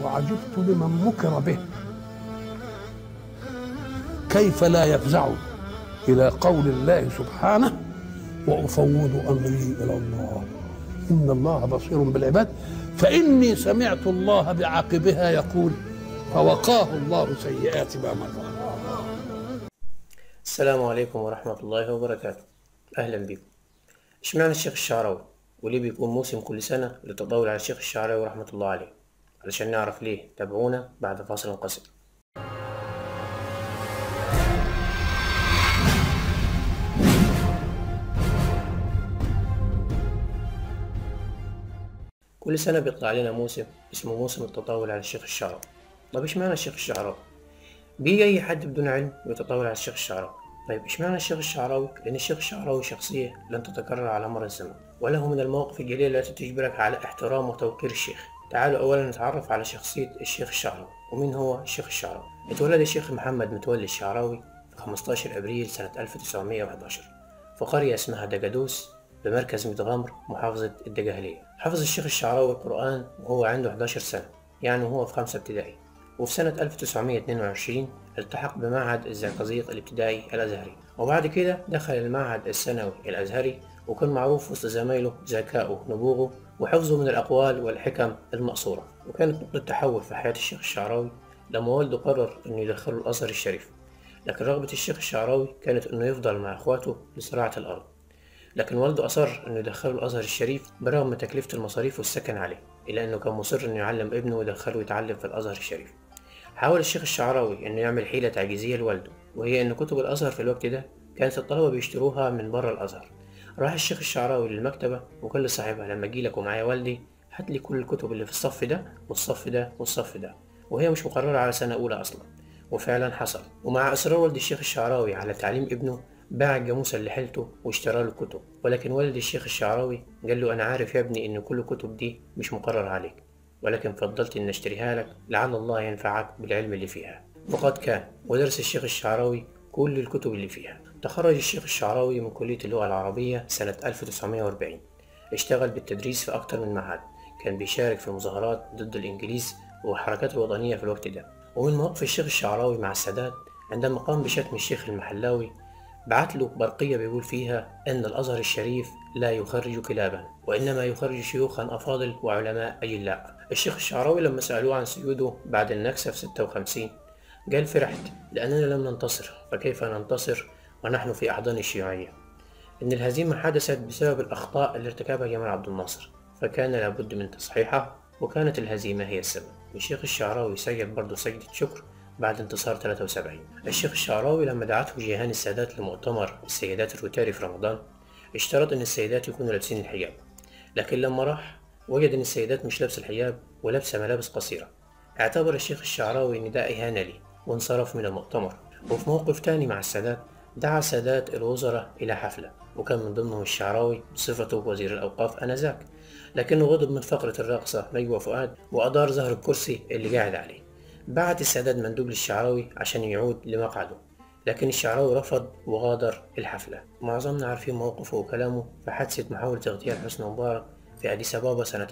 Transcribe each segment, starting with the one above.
وعجبت لمن مكر به كيف لا يفزع إلى قول الله سبحانه وأفوض أمري إلى الله إن الله بصير بالعباد فإني سمعت الله بعقبها يقول فوقاه الله سيئات ما مكر السلام عليكم ورحمة الله وبركاته أهلا بكم اشمعنى الشيخ الشعراوي وليه بيكون موسم كل سنة للتطاول على الشيخ الشعراوي رحمة الله عليه علشان نعرف ليه تابعونا بعد فاصل قصير كل سنة بيطلع علينا موسم اسمه موسم التطاول على الشيخ الشعراوي طب اشمعنى الشيخ الشعراوي بيجي أي حد بدون علم ويتطاول على الشيخ الشعراوي طيب اشمعنى الشيخ الشعراوي؟ لأن الشيخ الشعراوي شخصية لن تتكرر على مر الزمن وله من المواقف الجليلة التي تجبرك على احترام وتوقير الشيخ تعالوا أولا نتعرف على شخصية الشيخ الشعراوي ومين هو الشيخ الشعراوي اتولد الشيخ محمد متولي الشعراوي في 15 أبريل سنة 1911 في قرية اسمها دجادوس بمركز متغمر محافظة الدجهلية حفظ الشيخ الشعراوي القرآن وهو عنده 11 سنة يعني وهو في خمسة ابتدائي وفي سنة 1922 التحق بمعهد الزقازيق الابتدائي الأزهري وبعد كده دخل المعهد الثانوي الأزهري وكان معروف وسط زمايله ذكاؤه نبوغه وحفظه من الأقوال والحكم المأثورة وكانت نقطة تحول في حياة الشيخ الشعراوي لما والده قرر إنه يدخله الأزهر الشريف لكن رغبة الشيخ الشعراوي كانت إنه يفضل مع إخواته لزراعة الأرض لكن والده أصر إنه يدخله الأزهر الشريف برغم تكلفة المصاريف والسكن عليه إلا إنه كان مصر إنه يعلم ابنه ويدخله يتعلم في الأزهر الشريف حاول الشيخ الشعراوي إنه يعمل حيلة تعجيزية لوالده وهي إن كتب الأزهر في الوقت ده كانت الطلبة بيشتروها من بره الأزهر راح الشيخ الشعراوي للمكتبة وقال لصاحبها لما أجيلك ومعايا والدي هات لي كل الكتب اللي في الصف ده والصف ده والصف ده وهي مش مقررة على سنة أولى أصلا وفعلا حصل ومع إصرار والد الشيخ الشعراوي على تعليم ابنه باع الجاموسة اللي حيلته واشترى له الكتب ولكن والد الشيخ الشعراوي قال له أنا عارف يا ابني إن كل الكتب دي مش مقرر عليك ولكن فضلت إن أشتريها لك لعل الله ينفعك بالعلم اللي فيها وقد كان ودرس الشيخ الشعراوي كل الكتب اللي فيها تخرج الشيخ الشعراوي من كلية اللغة العربية سنة 1940 اشتغل بالتدريس في أكثر من معهد كان بيشارك في مظاهرات ضد الإنجليز والحركات الوطنية في الوقت ده ومن مواقف الشيخ الشعراوي مع السادات عندما قام بشتم الشيخ المحلاوي بعت له برقية بيقول فيها أن الأزهر الشريف لا يخرج كلابا وإنما يخرج شيوخا أفاضل وعلماء أجلاء الشيخ الشعراوي لما سألوه عن سجوده بعد النكسة في 56 قال فرحت لأننا لم ننتصر فكيف ننتصر ونحن في أحضان الشيوعية إن الهزيمة حدثت بسبب الأخطاء اللي ارتكبها جمال عبد الناصر فكان لابد من تصحيحها وكانت الهزيمة هي السبب الشيخ الشعراوي سجد برضه سجدة شكر بعد انتصار 73 الشيخ الشعراوي لما دعته جيهان السادات لمؤتمر السيدات الروتاري في رمضان اشترط ان السيدات يكونوا لابسين الحجاب لكن لما راح وجد ان السيدات مش لابسه الحجاب ولابسه ملابس قصيره اعتبر الشيخ الشعراوي ان ده اهانه لي وانصرف من المؤتمر وفي موقف تاني مع السادات دعا سادات الوزراء إلى حفلة وكان من ضمنهم الشعراوي بصفته وزير الأوقاف آنذاك لكنه غضب من فقرة الراقصة نجوى فؤاد وأدار ظهر الكرسي اللي قاعد عليه بعت السادات مندوب للشعراوي عشان يعود لمقعده لكن الشعراوي رفض وغادر الحفلة معظمنا عارفين موقفه وكلامه في حادثة محاولة اغتيال حسني مبارك في أديس أبابا سنة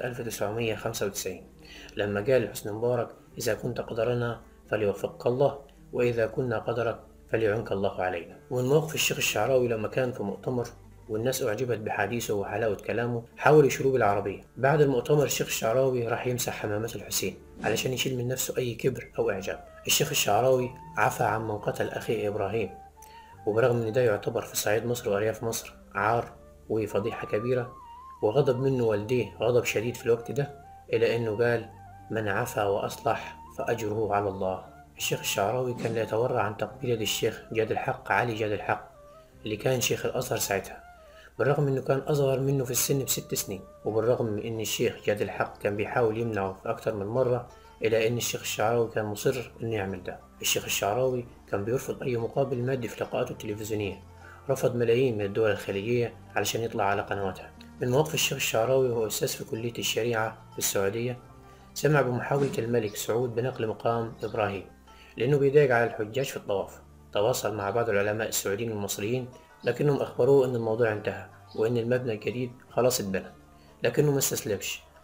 1995 لما قال لحسني مبارك إذا كنت قدرنا فليوفقك الله وإذا كنا قدرك فليعنك الله علينا ومن موقف الشيخ الشعراوي لما كان في مؤتمر والناس أعجبت بحديثه وحلاوة كلامه حاول يشروه بالعربية بعد المؤتمر الشيخ الشعراوي راح يمسح حمامات الحسين علشان يشيل من نفسه أي كبر أو إعجاب الشيخ الشعراوي عفى عن من قتل أخيه إبراهيم وبرغم إن ده يعتبر في صعيد مصر وأرياف مصر عار وفضيحة كبيرة وغضب منه والديه غضب شديد في الوقت ده إلى إنه قال من عفا وأصلح فأجره على الله الشيخ الشعراوي كان لا يتورع عن تقبيل يد الشيخ جاد الحق علي جاد الحق اللي كان شيخ الأزهر ساعتها بالرغم انه كان اصغر منه في السن بست سنين وبالرغم من ان الشيخ جاد الحق كان بيحاول يمنعه في اكتر من مرة الا ان الشيخ الشعراوي كان مصر انه يعمل ده الشيخ الشعراوي كان بيرفض اي مقابل مادي في لقاءاته التلفزيونية رفض ملايين من الدول الخليجية علشان يطلع على قنواتها من مواقف الشيخ الشعراوي وهو أستاذ في كلية الشريعة في السعودية سمع بمحاولة الملك سعود بنقل مقام إبراهيم لأنه بيضايق على الحجاج في الطواف تواصل مع بعض العلماء السعوديين المصريين لكنهم أخبروه أن الموضوع انتهى وأن المبنى الجديد خلاص اتبنى لكنه ما استسلمش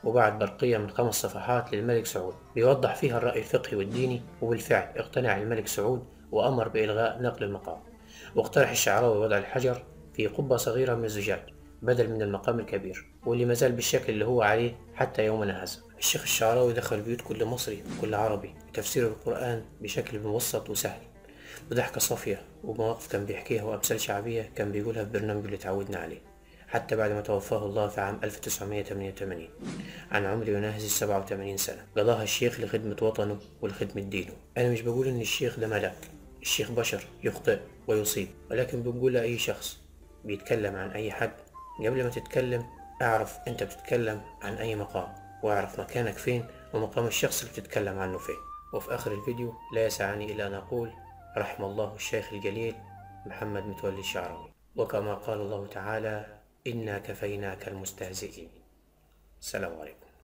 وبعت برقية من خمس صفحات للملك سعود بيوضح فيها الرأي الفقهي والديني وبالفعل اقتنع الملك سعود وأمر بإلغاء نقل المقام واقترح الشعراوي وضع الحجر في قبة صغيرة من الزجاج بدل من المقام الكبير واللي مازال بالشكل اللي هو عليه حتى يومنا هذا الشيخ الشعراوي دخل بيوت كل مصري وكل عربي بتفسير القرآن بشكل مبسط وسهل بضحكة صافية ومواقف كان بيحكيها وأمثال شعبية كان بيقولها في برنامج اللي تعودنا عليه حتى بعد ما توفاه الله في عام 1988 عن عمر يناهز 87 سنة قضاها الشيخ لخدمة وطنه ولخدمة دينه أنا مش بقول إن الشيخ ده ملاك الشيخ بشر يخطئ ويصيب ولكن بنقول لأي شخص بيتكلم عن أي حد قبل ما تتكلم اعرف أنت بتتكلم عن أي مقام واعرف مكانك فين ومقام الشخص اللي بتتكلم عنه فين وفي آخر الفيديو لا يسعني إلا أن أقول رحم الله الشيخ الجليل محمد متولي الشعراوي وكما قال الله تعالى إنا كفيناك المستهزئين السلام عليكم